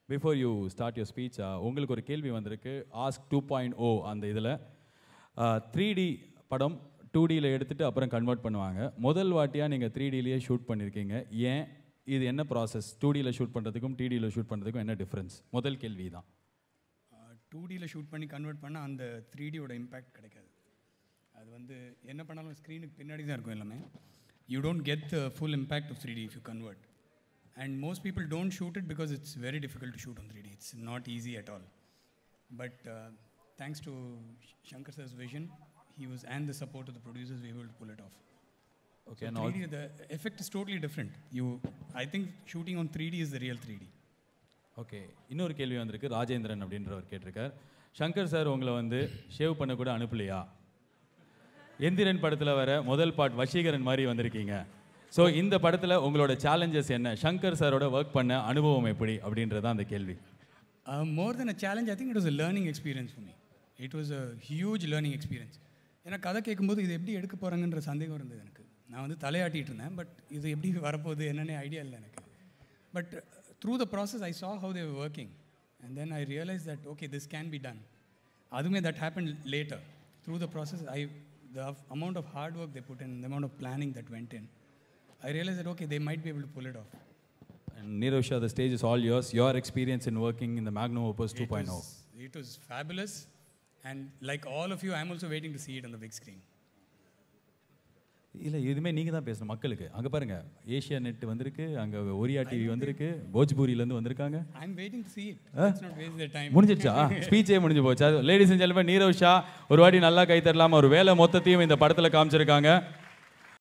Before you start your speech உங்களுக்கு ஒரு கேள்வி வந்திருக்கு ஆஸ்க் டூ பாயிண்ட் ஓ அந்த இதில் த்ரீ டி படம் டூ டியில் எடுத்துட்டு அப்புறம் கன்வெர்ட் பண்ணுவாங்க முதல் வாட்டியாக நீங்கள் த்ரீ டிலேயே ஷூட் பண்ணியிருக்கீங்க ஏன் இது என்ன ப்ராசஸ் டூ டியில் ஷூட் பண்ணுறதுக்கும் டிடியில் ஷூட் பண்ணுறதுக்கும் என்ன டிஃப்ரென்ஸ் முதல் கேள்வி தான் டூ டியில் ஷூட் பண்ணி கன்வெர்ட் பண்ணால் அந்த த்ரீ டியோட இம்பேக்ட் கிடைக்காது அது வந்து என்ன பண்ணாலும் ஸ்க்ரீனுக்கு பின்னாடி தான் இருக்கும் எல்லாமே you don't get the full impact of three D if you convert and most people don't shoot it because it's very difficult to shoot on three D it's not easy at all but thanks to Shankar sir's vision he was and the support of the producers we were able to pull it off okay so 3D, the effect is totally different you i think shooting on 3d is the real 3d okay இன்னொரு கேள்வி வந்திருக்கு ராஜேந்திரன் அப்படின்றவர் கேட்டிருக்கார் Shankar sir உங்களை வந்து shave பண்ண கூட அனுப்பலையா எந்திரன் படத்தில் வர முதல் பாட் வசீகரன் மாதிரி வந்திருக்கீங்க ஸோ இந்த படத்தில் உங்களோட சேலஞ்சஸ் என்ன சங்கர் சாரோட ஒர்க் பண்ண அனுபவம் எப்படி அப்படின்றது அந்த கேள்வி Uh, more than a challenge, I think it was a learning experience for me. It was a huge learning experience. ஏன்னா கதை கேட்கும்போது இது எப்படி எடுக்க போகிறாங்கன்ற சந்தேகம் இருந்தது எனக்கு நான் வந்து தலையாட்டிட்டு இருந்தேன் பட் இது எப்படி வரப்போகுது என்னென்ன ஐடியா இல்லை எனக்கு but through the process I saw how they're working and then I realise that okay this can be done அதுவுமே that happen later through the process I the amount of hard work they put in the amount of planning that went in I realise that okay they might be able to pull it off And Neerav Shah, the stage is all yours. Your experience in working in the Magnum Opus It 2.0. was, it was fabulous. And like all of you, I'm also waiting to see it on the big screen. இல்லை இதுமே நீங்கள் தான் பேசணும் மக்களுக்கு அங்கே பாருங்க Asia net வந்திருக்கு அங்கே ஒரியா டிவி வந்திருக்கு போஜ்பூரியிலேருந்து வந்திருக்காங்க I'm waiting to see it. Let's not waste their time. முடிஞ்சிருச்சா ஸ்பீச்சே முடிஞ்சு போச்சா ladies and gentlemen Neerav Shah ஒரு வாட்டி நல்லா கை தரலாமா ஒரு வேலை மொத்தத்தையும் இந்த படத்தில் காமிச்சிருக்காங்க